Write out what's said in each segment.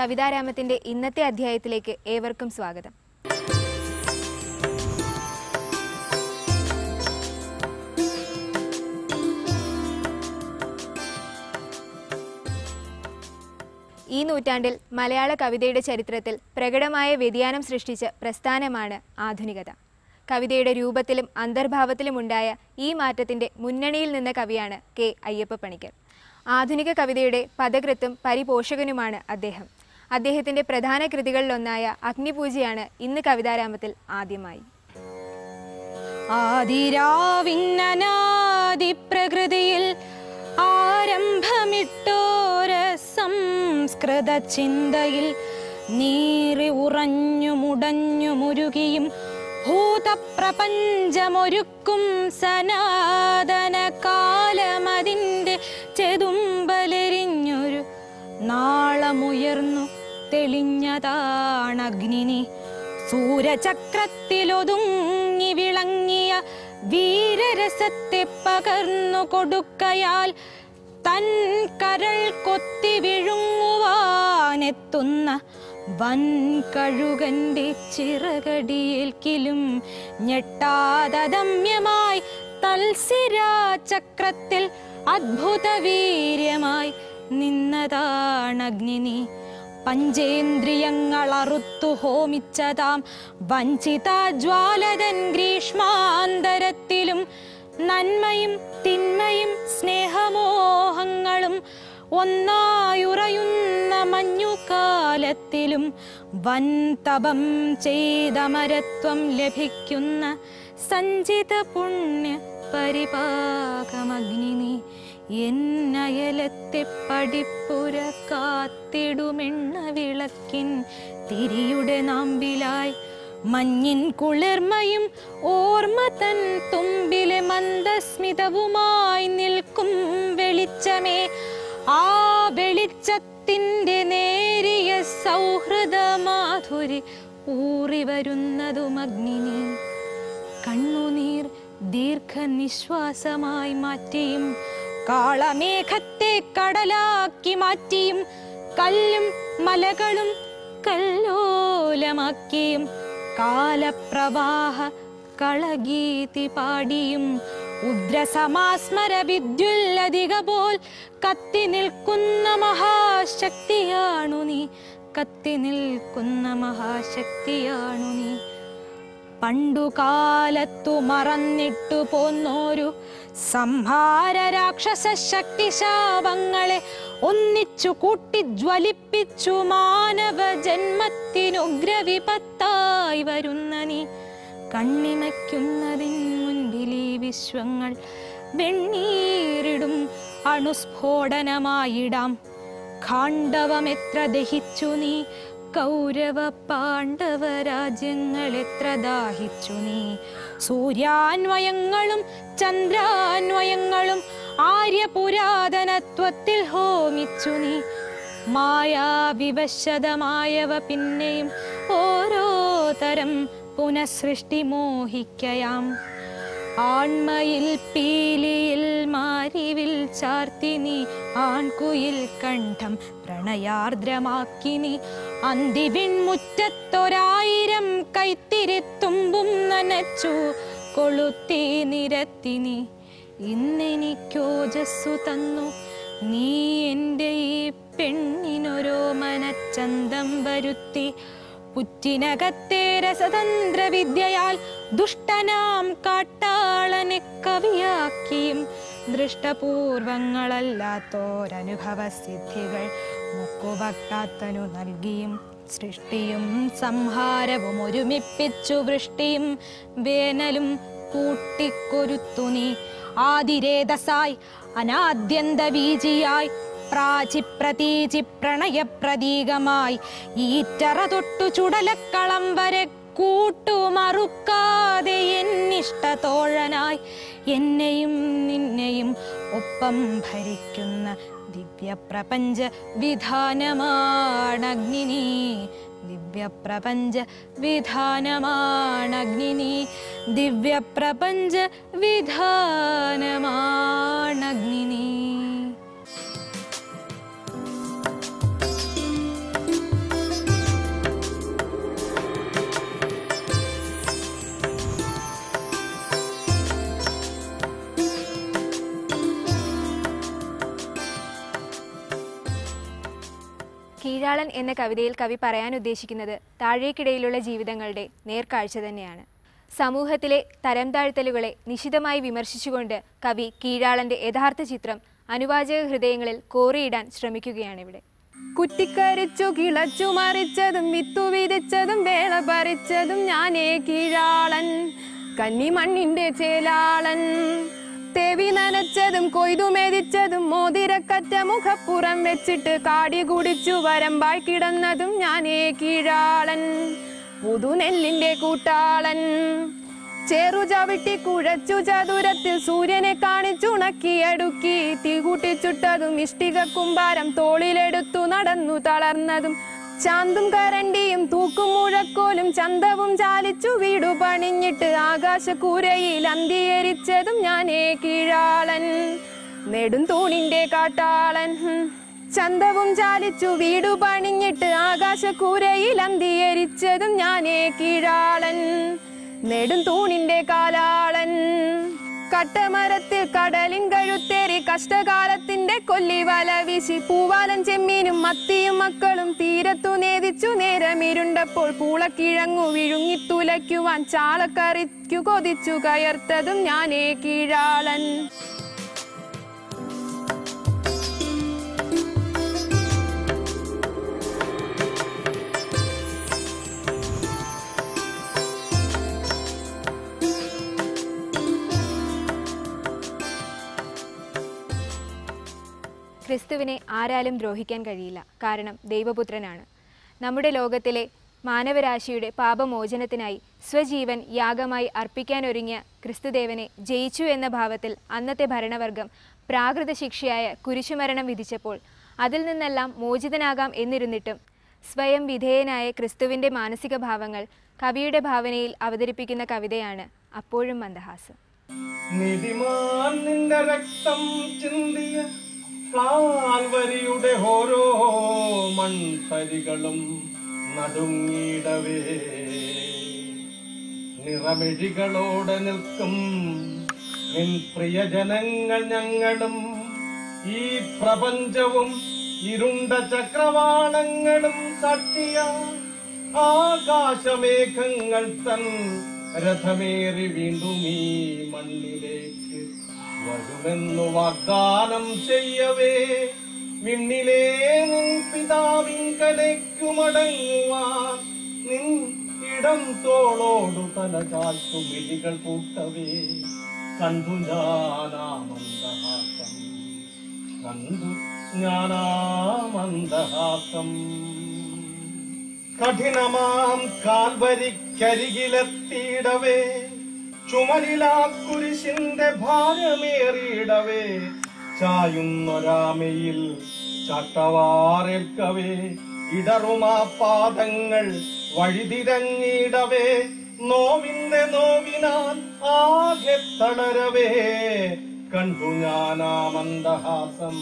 കവിതാരാമത്തിന്റെ ഇന്നത്തെ അധ്യായത്തിലേക്ക് ഏവർക്കും സ്വാഗതം ഈ നൂറ്റാണ്ടിൽ മലയാള കവിതയുടെ ചരിത്രത്തിൽ പ്രകടമായ വ്യതിയാനം സൃഷ്ടിച്ച പ്രസ്ഥാനമാണ് ആധുനികത കവിതയുടെ രൂപത്തിലും അന്തർഭാവത്തിലുമുണ്ടായ ഈ മാറ്റത്തിന്റെ മുന്നണിയിൽ നിന്ന കവിയാണ് കെ അയ്യപ്പ പണിക്കർ ആധുനിക കവിതയുടെ പദകൃത്തും പരിപോഷകനുമാണ് അദ്ദേഹം അദ്ദേഹത്തിന്റെ പ്രധാന കൃതികളിലൊന്നായ അഗ്നിപൂജയാണ് ഇന്ന് കവിതാരാമത്തിൽ ആദ്യമായി ആദിരാവിന്നനാദി പ്രകൃതിയിൽ ആരംഭമിട്ടോര സംസ്കൃത ചിന്തയിൽ നീറി ഉറഞ്ഞു മുടഞ്ഞു മുരുകിയും ഭൂതപ്രപഞ്ചമൊരുക്കും സനാതന കാലമതിൻ്റെ ചെതുമ്പലെരിഞ്ഞൊരു നാളമുയർന്നു തെളിഞ്ഞതാണഗ്നിനി സൂര്യചക്രത്തിലൊതുങ്ങി വിളങ്ങിയ വീരരസത്തെ പകർന്നു കൊടുക്കയാൽ തൻ കരൾ കൊത്തി വിഴുങ്ങുവാനെത്തുന്ന വൻ കഴുകന്റെ ചിറകടിയേൽക്കിലും ഞെട്ടാതദമ്യമായി തൽസിരാചക്രത്തിൽ അദ്ഭുത വീര്യമായി നിന്നതാണഗ്നിനി പഞ്ചേന്ദ്രിയങ്ങൾ അറുത്തു ഹോമിച്ചതാം വഞ്ചിത ജ്വാലതൻ ഗ്രീഷ്മാന്തരത്തിലും നന്മയും തിന്മയും സ്നേഹമോഹങ്ങളും ഒന്നായുറയുന്ന മഞ്ഞുകാലത്തിലും വൻ തപം ചെയ്ത മരത്വം ലഭിക്കുന്ന സഞ്ചിത പുണ്യ പരിപാകമഗ്നി എന്നയലത്തെ പടിപ്പുര കാത്തിടുമെണ്ണ വിളക്കിൻ തിരിയുടെ നാമ്പിലായി മഞ്ഞിൻ കുളിർമയും ഓർമ്മ തൻ തുമ്പിലെ മന്ദസ്മിതവുമായി നിൽക്കും വെളിച്ചമേ ആ വെളിച്ചത്തിൻ്റെ നേരിയ സൗഹൃദ മാധുരി ഊറി വരുന്നതും അഗ്നിനി കണ്ണുനീർ ദീർഘനിശ്വാസമായി മാറ്റിയും കാളമേഘത്തെ കടലാക്കി മാറ്റിയും കല്ലും മലകളും കല്ലോലമാക്കിയും കാലപ്രവാഹ കളഗീതി പാടിയും ഉദ്രസമാസ്മര വിദ്യുല്ലധിക പോൽ കത്തി നിൽക്കുന്ന മഹാശക്തിയാണു നീ കത്തി നിൽക്കുന്ന മഹാശക്തിയാണു നീ പണ്ടുകാലത്തു മറന്നിട്ടു പോന്നോരു സംഹാര രാക്ഷസ ശക്തിശാപങ്ങളെ ഒന്നിച്ചു കൂട്ടി ജ്വലിപ്പിച്ചു മാനവ ജന്മത്തിനുഗ്രവിപത്തായി വരുന്ന നീ കണ്ണിമയ്ക്കുന്നതിൻ മുൻപിൽ ഈ വിശ്വങ്ങൾ വെണ്ണീരിടും അണുസ്ഫോടനമായിടാം ഖാണ്ഡവം എത്ര ദഹിച്ചു നീ കൗരവ പാണ്ഡവ രാജ്യങ്ങൾ എത്ര ദാഹിച്ചു നീ സൂര്യാന്വയങ്ങളും ചന്ദ്രാന്വയങ്ങളും ആര്യപുരാതനത്വത്തിൽ ഹോമിച്ചു നീ മായാവിവശതമായവ പിന്നെയും ഓരോ തരം പുനഃസൃഷ്ടി മോഹിക്കയാം ആൺമയിൽ പീലിയിൽ മാരിവിൽ ചാർത്തി നീ ആൺകുയിൽ കണ്ഠം പ്രണയാർദ്രമാക്കി നീ അന്തിവിൺമുറ്റത്തൊരായിരം കൈത്തിരിത്തുമ്പും നനച്ചു കൊളുത്തി നിരത്തി നീ ഇന്നെനിക്കോജസ്സു തന്നു നീ എൻ്റെ ഈ പെണ്ണിനൊരോ മനച്ചന്തം വരുത്തി പുറ്റിനകത്തെ രസതന്ത്ര വിദ്യയാൽ ദുഷ്ടനാം കാട്ടാളനെ കവിയാക്കിയും ദൃഷ്ടപൂർവങ്ങളല്ലാത്തോരനുഭവ സിദ്ധികൾ മുക്കുവക്കാത്തനു നൽകിയും സൃഷ്ടിയും സംഹാരവും ഒരുമിപ്പിച്ചു വൃഷ്ടിയും വേനലും കൂട്ടിക്കൊരുത്തു നീ ആദിരേതസായി അനാദ്യന്ത വീജിയായി പ്രാചിപ്രതീചി പ്രണയപ്രതീകമായി ഈറ്ററ തൊട്ടു ചുടലക്കളം വരെ കൂട്ടുമറുക്കാതെ എന്നിഷ്ടതോഴനായി എന്നെയും നിന്നെയും ഒപ്പം ഭരിക്കുന്ന ദിവ്യപ്രപഞ്ച വിധാനമാണഗ്നിനി ദിവ്യപ്രപഞ്ച വിധാനമാണഗ്നിനി ദിവ്യപ്രപഞ്ച വിധാനമാണഗ്നിനി കീഴാളൻ എന്ന കവിതയിൽ കവി പറയാൻ ഉദ്ദേശിക്കുന്നത് താഴേക്കിടയിലുള്ള ജീവിതങ്ങളുടെ നേർക്കാഴ്ച തന്നെയാണ് സമൂഹത്തിലെ തരം താഴ്ത്തലുകളെ നിശിതമായി വിമർശിച്ചുകൊണ്ട് കവി കീഴാളന്റെ യഥാർത്ഥ ചിത്രം അനുവാചക ഹൃദയങ്ങളിൽ കോറിയിടാൻ ശ്രമിക്കുകയാണിവിടെ കുറ്റിക്കരിച്ചു കിളച്ചു മറിച്ചതും വിത്തു വിതച്ചതും വേള പറിച്ചതും ഞാനേ കീഴാളൻ കന്നിമണ്ണിന്റെ ചേലാളൻ തേവി നനച്ചതും കൊയ്തു മെതിച്ചതും മോതിരക്കറ്റ മുഖപ്പുറം വെച്ചിട്ട് കാടി കുടിച്ചു വരമ്പായി കിടന്നതും ഞാനേ കീഴാളൻ പുതുനെല്ലിന്റെ കൂട്ടാളൻ ചേറു ചവിട്ടി കുഴച്ചു ചതുരത്തിൽ സൂര്യനെ കാണിച്ചുണക്കിയടുക്കി തീ കൂട്ടിച്ചുട്ടതും ഇഷ്ടിക കുമ്പാരം തോളിലെടുത്തു നടന്നു തളർന്നതും ചാന്തും കരണ്ടിയും തൂക്കും മുഴക്കോലും ചന്തവും ചാലിച്ചു വീടു പണിഞ്ഞിട്ട് ആകാശക്കൂരയിൽ അന്തിയരിച്ചതും ഞാനേ കീഴാളൻ നെടും തൂണിന്റെ കാട്ടാളൻ ഹും. ചന്തവും ചാലിച്ചു വീടു പണിഞ്ഞിട്ട് ആകാശക്കൂരയിൽ അന്തിയരിച്ചതും ഞാനേ കീഴാളൻ നെടും തൂണിന്റെ കാലാളൻ കട്ടമരത്തിൽ കടലിൻ കഴുത്തേറി കഷ്ടകാലത്തിന്റെ കൊല്ലി വല വീശി പൂവാലൻ ചെമ്മീനും മത്തിയും മക്കളും തീരത്തു നേതിച്ചു നേരമിരുണ്ടപ്പോൾ പൂളക്കിഴങ്ങു വിഴുങ്ങി തുലയ്ക്കുവാൻ ചാളക്കറിക്കു കൊതിച്ചു കയർത്തതും ഞാനേ കീഴാളൻ ക്രിസ്തുവിനെ ആരാലും ദ്രോഹിക്കാൻ കഴിയില്ല കാരണം ദൈവപുത്രനാണ് നമ്മുടെ ലോകത്തിലെ മാനവരാശിയുടെ പാപമോചനത്തിനായി സ്വജീവൻ യാഗമായി അർപ്പിക്കാനൊരുങ്ങിയ ക്രിസ്തുദേവനെ ജയിച്ചു എന്ന ഭാവത്തിൽ അന്നത്തെ ഭരണവർഗം പ്രാകൃത ശിക്ഷയായ കുരിശുമരണം വിധിച്ചപ്പോൾ അതിൽ നിന്നെല്ലാം മോചിതനാകാം എന്നിരുന്നിട്ടും സ്വയം വിധേയനായ ക്രിസ്തുവിൻ്റെ മാനസിക ഭാവങ്ങൾ കവിയുടെ ഭാവനയിൽ അവതരിപ്പിക്കുന്ന കവിതയാണ് അപ്പോഴും മന്ദഹാസം നീതിമാൻ നിന്റെ രക്തം ചിന്തിയ കാൽവരിയുടെ ഓരോ മൺതരികളും നടുങ്ങിടവേ നിറമിഴികളോടെ നിൽക്കും നിൻ പ്രിയജനങ്ങൾ ഞങ്ങളും ഈ പ്രപഞ്ചവും ഇരുണ്ട ചക്രവാളങ്ങളും തട്ടിയ ആകാശമേഘങ്ങൾ തൻ രഥമേറി വീണ്ടും ഈ മണ്ണിലേക്ക് വരുമെന്നു വാഗ്ദാനം ചെയ്യവേ വിണ്ണിലേ നിൻ പിതാവിങ്കലേക്കു മടങ്ങുവാൻ നിൻ ഇടം തോളോടു തല ചാൽത്തു മിഴികൾ കൂട്ടവേ കണ്ടു ഞാനാമന്ദഹാസം കണ്ടു ഞാനാമന്ദഹാസം കഠിനമാം കാൽവരിക്കരികിലെത്തിയിടവേ ചുമലിലാ കുരിശിന്റെ ഭാരമേറിയിടവേ ചായുന്നൊരാമയിൽ ചട്ടവാറേൽക്കവേ ഇടറുമാ പാദങ്ങൾ വഴിതിരങ്ങിടവേ നോവിന്റെ നോവിനാൽ ആകെ തളരവേ കണ്ടു ഞാനാ മന്ദഹാസം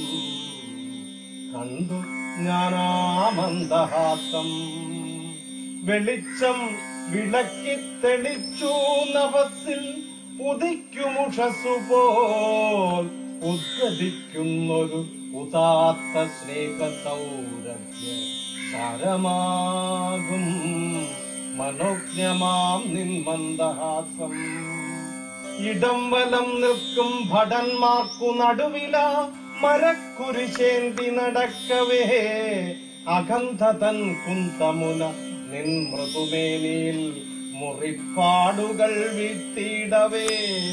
കണ്ടു ഞാനാമന്ദഹാസം വെളിച്ചം വിളക്കി തെളിച്ചു നവസിൽ ഉദിക്കുമുഷസു പോൽ ഉദ്ഗതിക്കുന്നൊരു ഉദാത്ത സ്നേഹ സൗരഭ്യ സാരമാകും മനോജ്ഞമാം നിൻ മന്ദഹാസം ഇടം വലം നിൽക്കും ഭടന്മാർക്കു നടുവില മരക്കുരിശേന്തി നടക്കവേ അഗന്ധതൻ കുന്തമുന നിൻ മൃദുമേനിയിൽ മുറിപ്പാടുകൾ വീഴ്ത്തിയിടവേ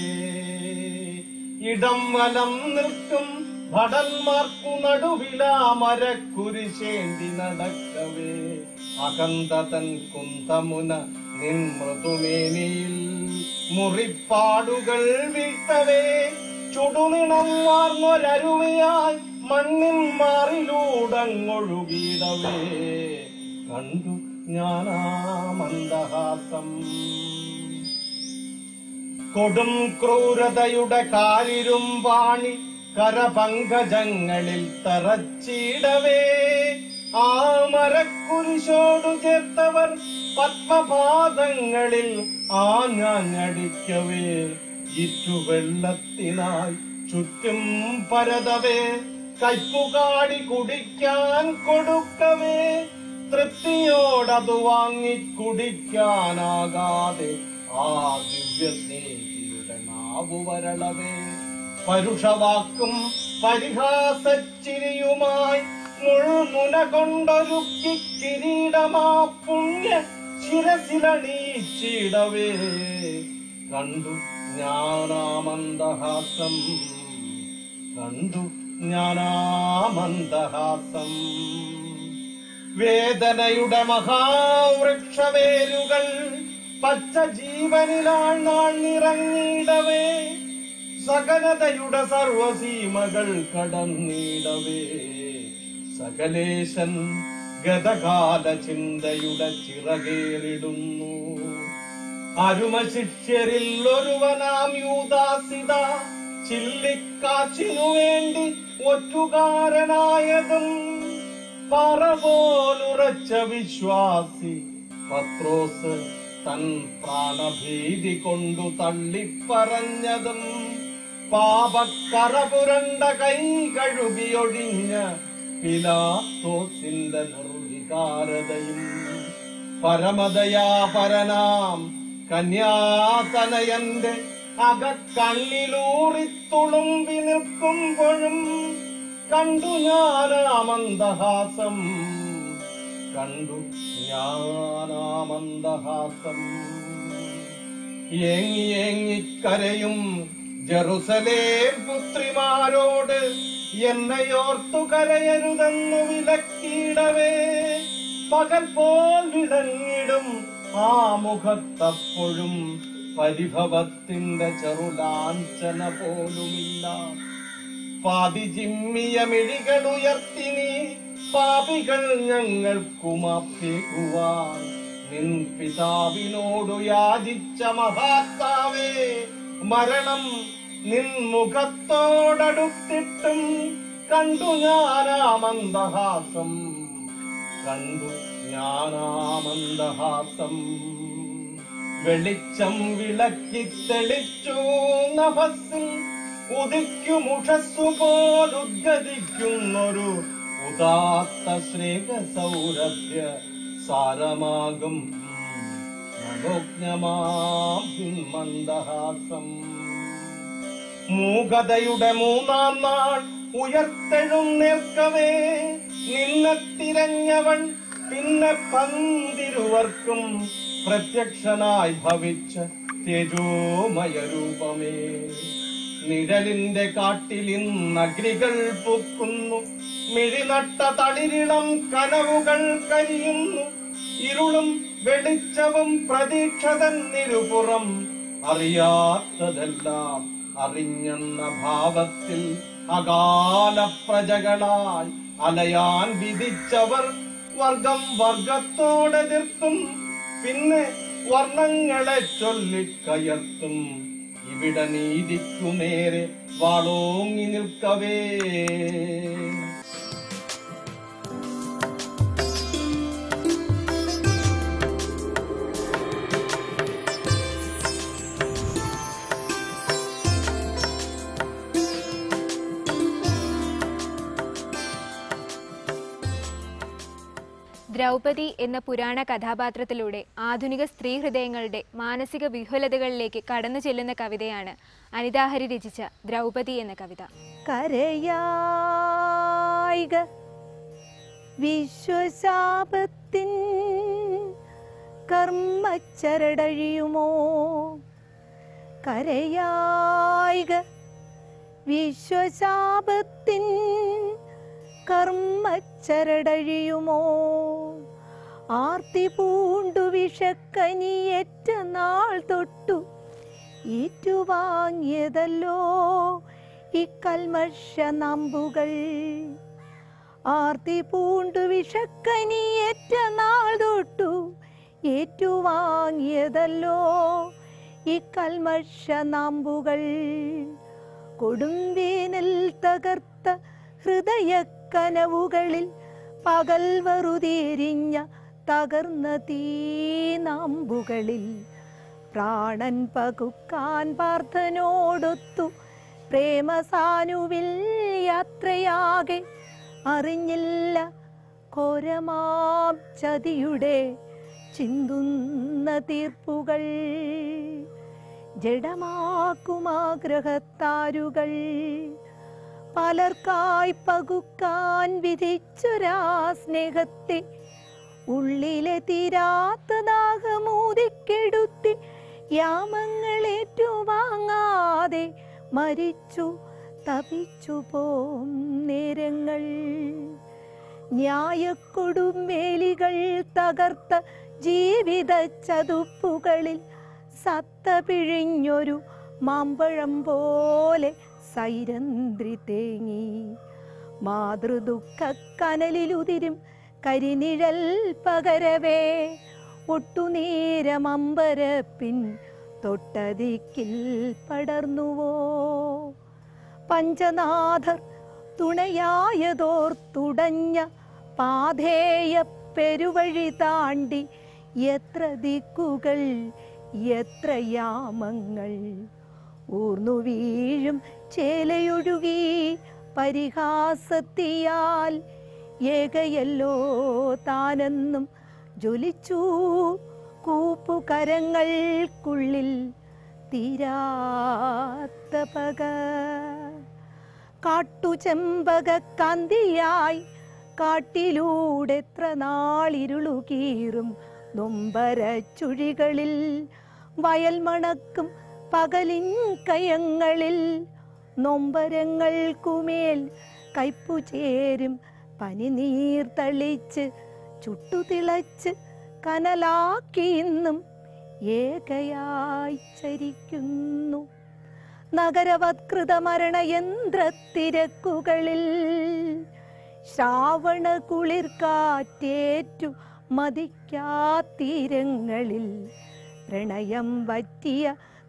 ഇടം വലം നിൽക്കും ഭടന്മാർക്കു നടുവില മരക്കുരിശേന്തി നടക്കവേ അകന്തതൻ കുന്തമുന നിൻ മൃദുമേനിയിൽ മുറിപ്പാടുകൾ വീഴ്ത്തവേ ചുടുനിണം വാർന്നൊരരുവയായി മണ്ണിൻ മാറിലൂടങ്ങൊഴുകിയിടവേ കണ്ടു ഞാനാ മന്ദഹാസം കൊടും ക്രൂരതയുടെ കാരിരും വാണി കരപങ്കജങ്ങളിൽ തറച്ചിടവേ ആ മരക്കുരിശോടു ചേർത്തവർ പത്മപാദങ്ങളിൽ ആഞ്ഞടിക്കവേ ഇറ്റുവെള്ളത്തിനായി ചുറ്റും പരതവേ കയ്പുകാടി കുടിക്കാൻ കൊടുക്കവേ തൃപ്തിയോടതു വാങ്ങി കുടിക്കാനാകാതെ ആ ദിവ്യസ്നേഹിയുടെ നാവു വരളവേ പരുഷവാക്കും പരിഹാസച്ചിരിയുമായി മുൾമുന കൊണ്ടൊരുക്കി കിരീടമാ പുണ്യ ശിരസിലണീച്ചിടവേ കണ്ടു ജ്ഞാനാമന്ദഹാസം കണ്ടു ജ്ഞാനാമന്ദഹാസം വേദനയുടെ മഹാവൃക്ഷവേരുകൾ പച്ച ജീവനിലാഴ്ന്നാൾ നിറങ്ങിയിടവേ സകലതയുടെ സർവസീമകൾ കടന്നിടവേ സകലേശൻ ഗതകാല ചിന്തയുടെ ചിറകേറിടുന്നു അരുമ ശിഷ്യരിൽ ഒരുവനാം യൂദാസിത ചില്ലിക്കാച്ചിനു വേണ്ടി ഒറ്റുകാരനായതും പറ പോലുറച്ച വിശ്വാസി പത്രോസ് തൻ പ്രാണഭീതി കൊണ്ടു തള്ളിപ്പറഞ്ഞതും പാപക്കറ പുരണ്ട കൈ കഴുകിയൊഴിഞ്ഞ പിലാത്തോസിന്റെ നിർവികാരതയും പരമദയാപരനാം കന്യാതനയന്റെ അകക്കണ്ണിലൂറിത്തുളുമ്പി നിൽക്കുമ്പോഴും കണ്ടു ഞാനാമന്ദഹാസം കണ്ടു ഞാനാമന്ദഹാസം ഏങ്ങി ഏങ്ങിക്കരയും ജറുസലേം പുത്രിമാരോട് എന്നെയോർത്തു കരയരുതെന്നു വിലക്കിയിടവേ പകൽ പോൽ വിടങ്ങിടും ആ മുഖത്തപ്പോഴും പരിഭവത്തിന്റെ ചെറുലാഞ്ചന പോലുമില്ല പാതിജിമ്മിയ മിഴികളുയർത്തി നീ പാപികൾ ഞങ്ങൾക്കുമപ്പേകുവാൻ നിൻ പിതാവിനോടു യാചിച്ച മഹാത്താവേ മരണം നിൻ മുഖത്തോടടുത്തിട്ടും കണ്ടു ഞാനാമന്ദഹാസം കണ്ടു ജ്ഞാനാമന്ദഹാസം വെളിച്ചം വിളക്കി തെളിച്ചു നഭസിൽ ഉദിക്കുമുഷസ്സു പോലുദ്ഗതിക്കുന്നൊരു ഉദാത്ത സ്നേഹ സൗരഭ്യ സാരമാകും മനോജ്ഞമാം മന്ദഹാസം മൂകതയുടെ മൂന്നാം നാൾ ഉയർത്തെഴുന്നേൽക്കവേ നിന്നെ തിരഞ്ഞവൻ പിന്നെ പന്തിരുവർക്കും പ്രത്യക്ഷനായി ഭവിച്ച തേജോമയ രൂപമേ നിഴലിന്റെ കാട്ടിൽ ഇന്നഗ്നികൾ പൂക്കുന്നു മിഴിനട്ട തളിരിളം കനവുകൾ കരിയുന്നു ഇരുളും വെളിച്ചവും പ്രതീക്ഷതൻ നിരുപുറം അറിയാത്തതെല്ലാം അറിഞ്ഞെന്ന ഭാവത്തിൽ അകാല പ്രജകളായി അലയാൻ വിധിച്ചവർ വർഗം വർഗത്തോടെതിർത്തും പിന്നെ വർണ്ണങ്ങളെ ചൊല്ലിക്കയർത്തും ഇവിടെ നീതിക്കു നേരെ വാളോങ്ങി നിൽക്കവേ ദ്രൗപദി എന്ന പുരാണ കഥാപാത്രത്തിലൂടെ ആധുനിക സ്ത്രീ ഹൃദയങ്ങളുടെ മാനസിക വിഹ്വലതകളിലേക്ക് കടന്നു ചെല്ലുന്ന കവിതയാണ് അനിതാഹരി രചിച്ച ദ്രൗപദി എന്ന കവിത കരയായിക വിശ്വശാപത്തിൻ കർമ്മച്ചരടഴിയുമോ കരയായിക വിശ്വശാപത്തിൻ കർമ്മച്ചരടഴിയുമോ ആർത്തി പൂണ്ടു വിഷക്കനിയേറ്റ നാൾ തൊട്ടു ഏറ്റുവാങ്ങിയതല്ലോ ഈ കൽമഷ നമ്പുകൾ ആർത്തി പൂണ്ടു വിഷക്കനിയേറ്റ നാൾ തൊട്ടു ഏറ്റുവാങ്ങിയതല്ലോ ഈ കൽമഷ നാമ്പുകൾ കൊടുംവേനൽ തകർത്ത ഹൃദയക്കനവുകളിൽ പകൽ വറുതേരിഞ്ഞ തകർന്ന തീനാമ്പുകളിൽ പ്രാണൻ പകുക്കാൻ പാർത്ഥനോടൊത്തു പ്രേമസാനുവിൽ യാത്രയാകെ അറിഞ്ഞില്ല ഘോരമാം ചതിയുടെ ചിന്തുന്ന തീർപ്പുകൾ ജഡമാക്കുമാഗ്രഹത്താരുകൾ പലർക്കായി പകുക്കാൻ വിധിച്ചൊരാ സ്നേഹത്തെ ഉള്ളിലെ തീരാത്ത ദാഹമൂതിക്കെടുത്തി യാമങ്ങളേറ്റുവാങ്ങാതെ മരിച്ചു തപിച്ചു പോം നേരങ്ങൾ ന്യായക്കൊടുമേലികൾ തകർത്ത ജീവിത ചതുപ്പുകളിൽ സത്ത പിഴിഞ്ഞൊരു മാമ്പഴം പോലെ സൈരന്ത്രി തേങ്ങി മാതൃദുഃഖ കനലിലുതിരും കരിനിഴൽ പകരവേ ഒട്ടുനേരമമ്പരപ്പിൻ തൊട്ടതിക്കിൽ പടർന്നുവോ പഞ്ചനാഥർ തുണയായതോർത്തുടഞ്ഞ പാധേയ പെരുവഴി താണ്ടി എത്ര ദിക്കുകൾ എത്ര യാമങ്ങൾ ഊർന്നു വീഴും ചേലയൊഴുകി പരിഹാസത്തിയാൽ ഏകയല്ലോ താനെന്നും ജ്വലിച്ചു കൂപ്പുകരങ്ങൾക്കുള്ളിൽ തീരാത്ത പക കാട്ടുചെമ്പക കാന്തിയായി കാട്ടിലൂടെ എത്ര നാളിരുളുകീറും നൊമ്പര ചുഴികളിൽ വയൽ മണക്കും പകലിൻ കയങ്ങളിൽ നൊമ്പരങ്ങൾക്കുമേൽ കയ്പു ചേരും പനിനീർ തളിച്ച് ചുട്ടുതിളച്ച് കനലാക്കി ഇന്നും ഏകയായി ചരിക്കുന്നു നഗരവത്കൃത മരണയന്ത്രത്തിരക്കുകളിൽ ശ്രാവണ കുളിർ കാറ്റേറ്റു മതിക്കാത്തീരങ്ങളിൽ പ്രണയം വറ്റിയ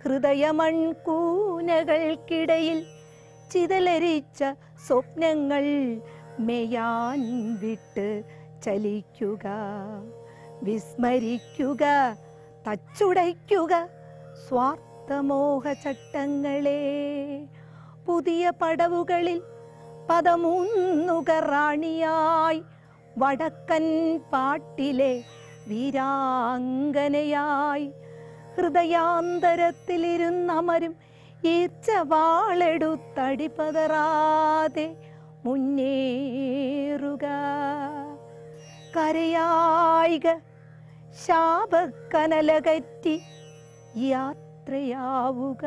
ഹൃദയമൺകൂനകൾക്കിടയിൽ ചിതലരിച്ച സ്വപ്നങ്ങൾ മെയാൻ വിട്ട് ചലിക്കുക വിസ്മരിക്കുക തച്ചുടയ്ക്കുക സ്വാർത്ഥമോഹ ചട്ടങ്ങളെ പുതിയ പടവുകളിൽ പദമൂന്നുക റാണിയായി വടക്കൻ പാട്ടിലെ വീരാങ്കനയായി ഹൃദയാന്തരത്തിലിരുന്നമരും ഈർച്ച വാളെടുത്തടിപതറാതെ മുന്നേറുക കരയായിക ശാപക്കനലകറ്റി യാത്രയാവുക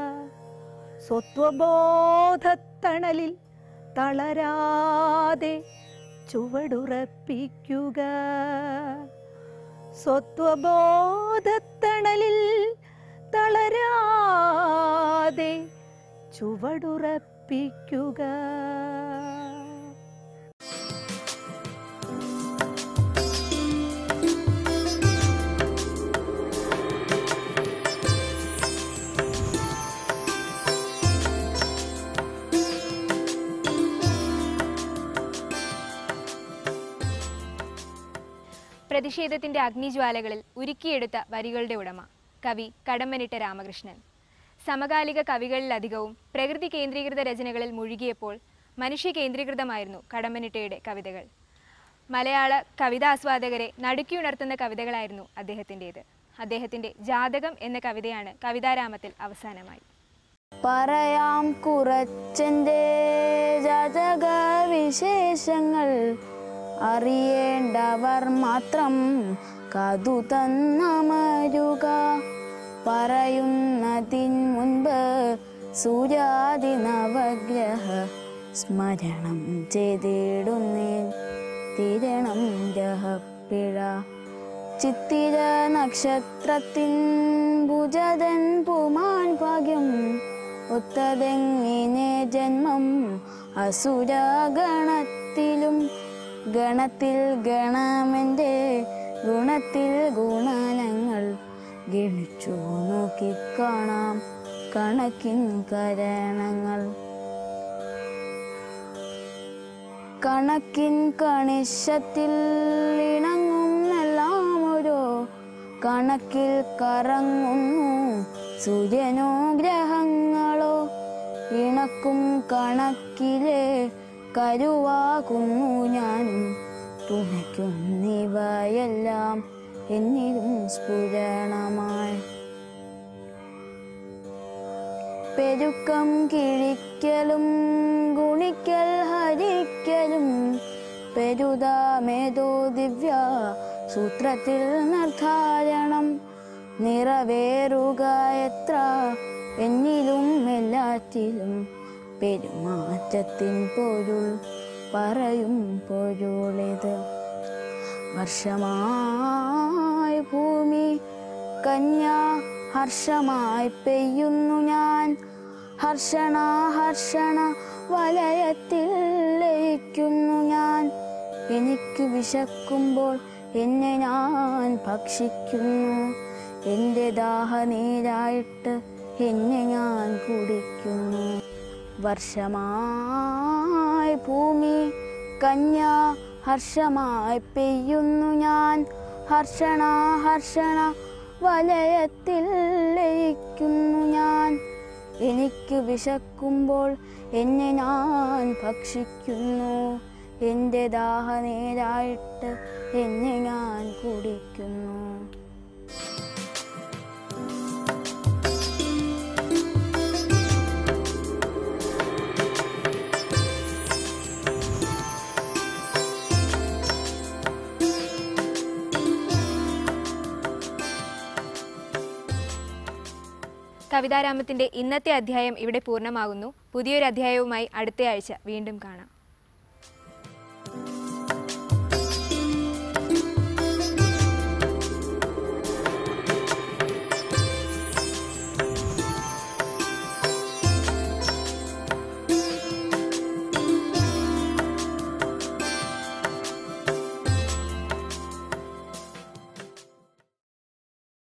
സ്വത്വബോധത്തണലിൽ തളരാതെ ചുവടുറപ്പിക്കുക സ്വത്വബോധത്തണലിൽ തളരാതെ ചുവടുറപ്പിക്കുക പ്രതിഷേധത്തിന്റെ അഗ്നിജ്വാലകളിൽ ഉരുക്കിയെടുത്ത വരികളുടെ ഉടമ കവി കടമ്മനിട്ട രാമകൃഷ്ണൻ സമകാലിക കവികളിലധികവും പ്രകൃതി കേന്ദ്രീകൃത രചനകളിൽ മുഴുകിയപ്പോൾ മനുഷ്യ കേന്ദ്രീകൃതമായിരുന്നു കടമ്മനിട്ടയുടെ കവിതകൾ മലയാള കവിതാസ്വാദകരെ നടുക്കിയുണർത്തുന്ന കവിതകളായിരുന്നു അദ്ദേഹത്തിൻ്റേത് അദ്ദേഹത്തിൻ്റെ ജാതകം എന്ന കവിതയാണ് കവിതാരാമത്തിൽ അവസാനമായി പറയാം കുറച്ചെൻ്റെ ജാതക വിശേഷങ്ങൾ അറിയേണ്ടവർ മാത്രം കാതു തന്നമരുക പറയുന്നതിൻ മുൻപ് സൂര്യാദി നവഗ്രഹ സ്മരണം ചെയ്തിടുന്നേൻ തിരണം ഗ്രഹപ്പിഴ ചിത്തിര നക്ഷത്രത്തിൻ ഭുജതൻ പുമാൻ ഭാഗ്യം ഒത്തതെങ്ങിനെ ജന്മം അസുരഗണത്തിലും ഗണത്തിൽ ഗണമെൻ്റെ ഗുണത്തിൽ ഗുണനങ്ങൾ ഗണിച്ചു നോക്കിക്കാണാം കണക്കിൻ കരണങ്ങൾ കണക്കിൻ കണിശത്തിൽ ഇണങ്ങും എല്ലാം ഓരോ കണക്കിൽ കറങ്ങുന്നു സൂര്യനോ ഗ്രഹങ്ങളോ ഇണക്കും കണക്കിലെ കരുവാകുന്നു ഞാനും തുണയ്ക്കുന്നിവയെല്ലാം എന്നിലും സ്ഫുരണമായി പെരുക്കം കിഴിക്കലും ഗുണിക്കൽ ഹരിക്കലും പെരുതാമേതോ ദിവ്യ സൂത്രത്തിൽ നിർദ്ധാരണം നിറവേറുക എത്ര എന്നിലും എല്ലാറ്റിലും പെരുമാറ്റത്തിൻ പൊരുൾ പറയും പൊരുളിത് വർഷമായി ഭൂമി കന്യാ ഹർഷമായി പെയ്യുന്നു ഞാൻ ഹർഷണ ഹർഷണ വലയത്തിൽ ലയിക്കുന്നു ഞാൻ എനിക്ക് വിശക്കുമ്പോൾ എന്നെ ഞാൻ ഭക്ഷിക്കുന്നു എൻ്റെ ദാഹനീരായിട്ട് എന്നെ ഞാൻ കുടിക്കുന്നു വർഷമായി ഭൂമി കന്യാ ഹർഷമായി പെയ്യുന്നു ഞാൻ ഹർഷണ ഹർഷണ വലയത്തിൽ ലയിക്കുന്നു ഞാൻ എനിക്ക് വിശക്കുമ്പോൾ എന്നെ ഞാൻ ഭക്ഷിക്കുന്നു എൻ്റെ ദാഹനേരായിട്ട് എന്നെ ഞാൻ കുടിക്കുന്നു കവിതാരാമത്തിന്റെ ഇന്നത്തെ അധ്യായം ഇവിടെ പൂർണ്ണമാകുന്നു പുതിയൊരു അധ്യായവുമായി അടുത്തയാഴ്ച വീണ്ടും കാണാം